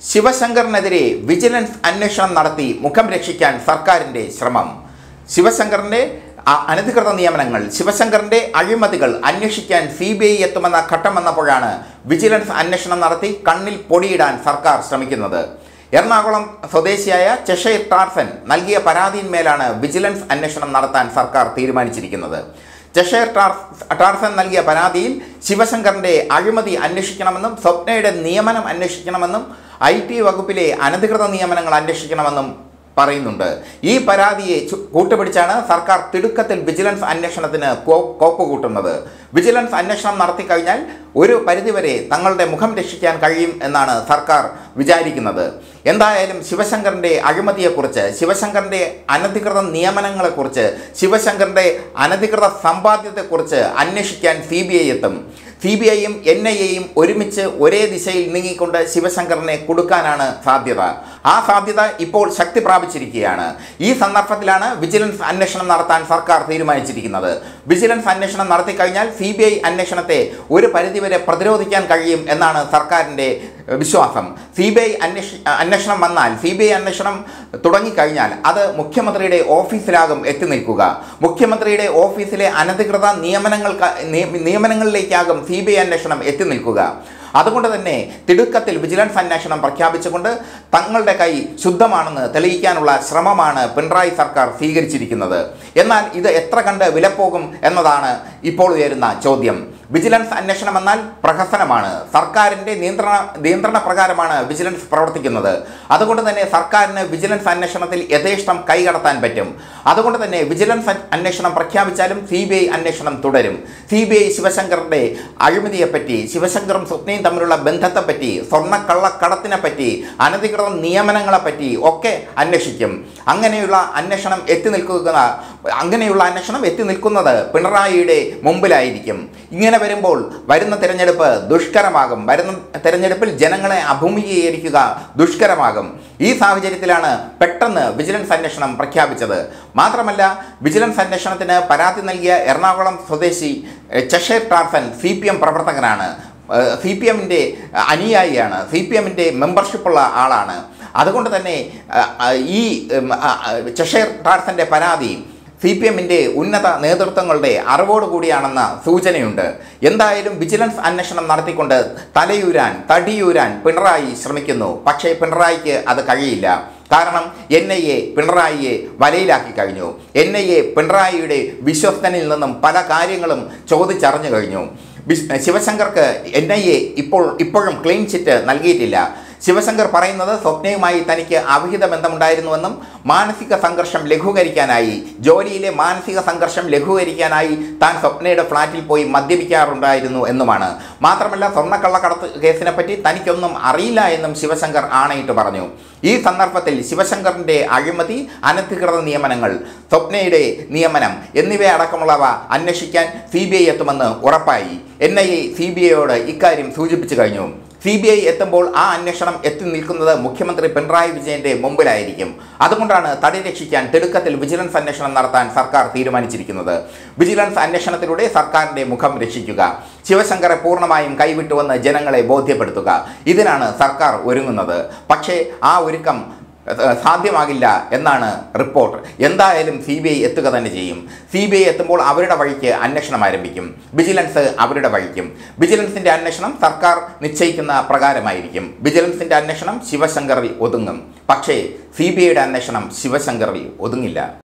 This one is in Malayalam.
ശിവശങ്കറിനെതിരെ വിജിലൻസ് അന്വേഷണം നടത്തി മുഖം രക്ഷിക്കാൻ സർക്കാരിന്റെ ശ്രമം ശിവശങ്കറിന്റെ അ- അനധികൃത നിയമനങ്ങൾ ശിവശങ്കറിന്റെ അഴിമതികൾ അന്വേഷിക്കാൻ സി ബി ഐ എത്തുമെന്ന ഘട്ടം വന്നപ്പോഴാണ് വിജിലൻസ് അന്വേഷണം നടത്തി കണ്ണിൽ പൊടിയിടാൻ സർക്കാർ ശ്രമിക്കുന്നത് എറണാകുളം സ്വദേശിയായ ചെഷൈർ ടാർസൻ നൽകിയ പരാതിയിന്മേലാണ് വിജിലൻസ് അന്വേഷണം നടത്താൻ സർക്കാർ തീരുമാനിച്ചിരിക്കുന്നത് ചെഷയർ ടാർ ടാർസൻ നൽകിയ പരാതിയിൽ ശിവശങ്കറിന്റെ അഴിമതി അന്വേഷിക്കണമെന്നും സ്വപ്നയുടെ നിയമനം അന്വേഷിക്കണമെന്നും ഐ ടി വകുപ്പിലെ അനധികൃത നിയമനങ്ങൾ അന്വേഷിക്കണമെന്നും പറയുന്നുണ്ട് ഈ പരാതിയെ ചു- കൂട്ടുപിടിച്ചാണ് സർക്കാർ തിടുക്കത്തിൽ വിജിലൻസ് അന്വേഷണത്തിന് കോ- കോപ്പ് കൂട്ടുന്നത് വിജിലൻസ് അന്വേഷണം നടത്തി കഴിഞ്ഞാൽ ഒരു പരിധിവരെ തങ്ങളുടെ മുഖം രക്ഷിക്കാൻ കഴിയും എന്നാണ് സർക്കാർ വിചാരിക്കുന്നത് എന്തായാലും ശിവശങ്കറിന്റെ അഴിമതിയെക്കുറിച്ച് ശിവശങ്കറിന്റെ അനധികൃത നിയമനങ്ങളെക്കുറിച്ച് ശിവശങ്കറിന്റെ അനധികൃത സമ്പാദ്യത്തെക്കുറിച്ച് അന്വേഷിക്കാൻ സി ബി ഐ എത്തും സി ബി ഐയും എൻ ഐ എയും ഒരുമിച്ച് ഒരേ ദിശയിൽ നീങ്ങിക്കൊണ്ട് ശിവശങ്കറിനെ കൊടുക്കാനാണ് സാധ്യത ആ സാധ്യത ഇപ്പോൾ ശക്തി പ്രാപിച്ചിരിക്കുകയാണ് ഈ സന്ദർഭത്തിലാണ് വിജിലൻസ് അന്വേഷണം നടത്താൻ സർക്കാർ തീരുമാനിച്ചിരിക്കുന്നത് വിജിലൻസ് അന്വേഷണം നടത്തി കഴിഞ്ഞാൽ സി ബി ഐ അന്വേഷണത്തെ ഒരു പരിധിവരെ പ്രതിരോധിക്കാൻ കഴിയും എന്നാണ് സർക്കാരിൻ്റെ ഏഹ്, വിശ്വാസം സി ബി ഐ അന്വേഷ അന്വേഷണം വന്നാൽ സി ബി ഐ അന്വേഷണം തുടങ്ങിക്കഴിഞ്ഞാൽ അത് മുഖ്യമന്ത്രിയുടെ ഓഫീസിലാകും എത്തി നിൽക്കുക മുഖ്യമന്ത്രിയുടെ ഓഫീസിലെ അനധികൃത നിയമനങ്ങൾ നിയമനങ്ങളിലേക്കാകും സി ബി ഐ അന്വേഷണം എത്തി നിൽക്കുക അതുകൊണ്ട് തന്നെ തിടുക്കത്തിൽ വിജിലൻസ് അന്വേഷണം പ്രഖ്യാപിച്ചുകൊണ്ട് തങ്ങളുടെ കൈ ശുദ്ധമാണെന്ന് തെളിയിക്കാനുള്ള ശ്രമമാണ് പിണറായി സർക്കാർ സ്വീകരിച്ചിരിക്കുന്നത് എന്നാൽ ഇത് എത്ര കണ്ട് വിലപ്പോകും എന്നതാണ് ഇപ്പോൾ ഉയരുന്ന ചോദ്യം വിജിലൻസ് അന്വേഷണം എന്നാൽ പ്രഹസനമാണ് സർക്കാരിൻ്റെ നിയന്ത്രണ നിയന്ത്രണ പ്രകാരമാണ് വിജിലൻസ് പ്രവർത്തിക്കുന്നത് അതുകൊണ്ട് തന്നെ സർക്കാരിന് വിജിലൻസ് അന്വേഷണത്തിൽ യഥേഷ്ടം കൈകടത്താൻ പറ്റും അതുകൊണ്ട് തന്നെ വിജിലൻസ് അൻ- അന്വേഷണം പ്രഖ്യാപിച്ചാലും സി ബി ഐ അന്വേഷണം തുടരും സി ബി ഐ ശിവശങ്കറിൻ്റെ അഴിമതിയെപ്പറ്റി ശിവശങ്കറും സ്വപ്നയും തമ്മിലുള്ള ബന്ധത്തെപ്പറ്റി സ്വർണ്ണക്കള്ളക്കടത്തിനെ പറ്റി അനധികൃത നിയമനങ്ങളെപ്പറ്റി ഒക്കെ അന്വേഷിക്കും അങ്ങനെയുള്ള അന്വേഷണം എത്തി നിൽക്കുന്ന അങ്ങനെയുള്ള അന്വേഷണം എത്തി നിൽക്കുന്നത് പിണറായിയുടെ മുമ്പിലായിരിക്കും ഇങ്ങനെ വരുമ്പോൾ വരുന്ന തിരഞ്ഞെടുപ്പ് ദുഷ്കരമാകും വരുന്ന തിരഞ്ഞെടുപ്പിൽ ജനങ്ങളെ അഭിമുഖീകരിക്കുക ദുഷ്കരമാകും ഈ സാഹചര്യത്തിലാണ് പെട്ടെന്ന് വിജിലൻസ് അന്വേഷണം പ്രഖ്യാപിച്ചത് മാത്രമല്ല വിജിലൻസ് അന്വേഷണത്തിന് പരാതി നൽകിയ എറണാകുളം സ്വദേശി എഹ്, ചെഷേർ ടാർസൻ സി പി എം പ്രവർത്തകനാണ് സി പി എമ്മിൻ്റെ അനുയായിയാണ് സി പി എമ്മിൻ്റെ മെമ്പർഷിപ്പുള്ള ആളാണ് അതുകൊണ്ട് തന്നെ അഹ്, അഹ്, ഈ ഉം, അഹ്, അഹ്, ചെഷേർ ടാർസൻ്റെ പരാതി സി പി എമ്മിൻ്റെ ഉന്നത നേതൃത്വങ്ങളുടെ അറിവോടുകൂടിയാണെന്ന സൂചനയുണ്ട് എന്തായാലും വിജിലൻസ് അന്വേഷണം നടത്തിക്കൊണ്ട് തലയൂരാൻ തടിയൂരാൻ പിണറായി ശ്രമിക്കുന്നു പക്ഷേ പിണറായിക്ക് അത് കഴിയില്ല കാരണം എൻ ഐ എ പിണറായിയെ വലയിലാക്കി കഴിഞ്ഞു എൻ ഐ എ പിണറായിയുടെ വിശ്വസ്തനിൽ നിന്നും പല കാര്യങ്ങളും ചോദിച്ചറിഞ്ഞു കഴിഞ്ഞു വിശ്- ശിവശങ്കർക്ക് എൻ ഐ എ ഇപ്പോൾ ഇപ്പോഴും ക്ലീൻ ചിറ്റ് നൽകിയിട്ടില്ല ശിവശങ്കർ പറയുന്നത് സ്വപ്നയുമായി തനിക്ക് അവിഹിത ബന്ധമുണ്ടായിരുന്നുവെന്നും മാനസിക സംഘർഷം ലഘൂകരിക്കാനായി ജോലിയിലെ മാനസിക സംഘർഷം ലഘൂകരിക്കാനായി താൻ സ്വപ്നയുടെ ഫ്ലാറ്റിൽ പോയി മദ്യപിക്കാറുണ്ടായിരുന്നു എന്നുമാണ് മാത്രമല്ല സ്വർണ്ണക്കള്ളക്കടത്ത് കേസിനെ പറ്റി തനിക്കൊന്നും അറിയില്ല എന്നും ശിവശങ്കർ ആണയിട്ട് പറഞ്ഞു ഈ സന്ദർഭത്തിൽ ശിവശങ്കറിന്റെ അഴിമതി അനധികൃത നിയമനങ്ങൾ സ്വപ്നയുടെ നിയമനം എന്നിവയടക്കമുള്ളവ അന്വേഷിക്കാൻ സി ബി ഐ എത്തുമെന്ന് ഉറപ്പായി N I A C B ഐയോട് ഇക്കാര്യം സൂചിപ്പിച്ചു കഴിഞ്ഞു സി ബി ഐ എത്തുമ്പോൾ ആ അന്വേഷണം എത്തി നിൽക്കുന്നത് മുഖ്യമന്ത്രി പിണറായി വിജയന്റെ മുമ്പിലായിരിക്കും അതുകൊണ്ടാണ് തടി രക്ഷിക്കാൻ തിടുക്കത്തിൽ വിജിലൻസ് അന്വേഷണം നടത്താൻ സർക്കാർ തീരുമാനിച്ചിരിക്കുന്നത് വിജിലൻസ് അന്വേഷണത്തിലൂടെ സർക്കാരിന്റെ മുഖം രക്ഷിക്കുക ശിവശങ്കറെ പൂർണ്ണമായും കൈവിട്ടുവെന്ന് ജനങ്ങളെ ബോധ്യപ്പെടുത്തുക ഇതിനാണ് സർക്കാർ ഒരുങ്ങുന്നത് പക്ഷേ ആ ഒരുക്കം ഏഹ്, സാധ്യമാകില്ല എന്നാണ് റിപ്പോർട്ട് എന്തായാലും സി ബി ഐ എത്തുക തന്നെ ചെയ്യും സി ബി ഐ എത്തുമ്പോൾ അവരുടെ വഴിക്ക് അന്വേഷണം ആരംഭിക്കും വിജിലൻസ് അവരുടെ വഴിക്കും വിജിലൻസിന്റെ അന്വേഷണം സർക്കാർ നിശ്ചയിക്കുന്ന പ്രകാരമായിരിക്കും വിജിലൻസിന്റെ അന്വേഷണം ശിവശങ്കറിൽ ഒതുങ്ങും പക്ഷേ സി ബി ഐയുടെ അന്വേഷണം ശിവശങ്കറിൽ ഒതുങ്ങില്ല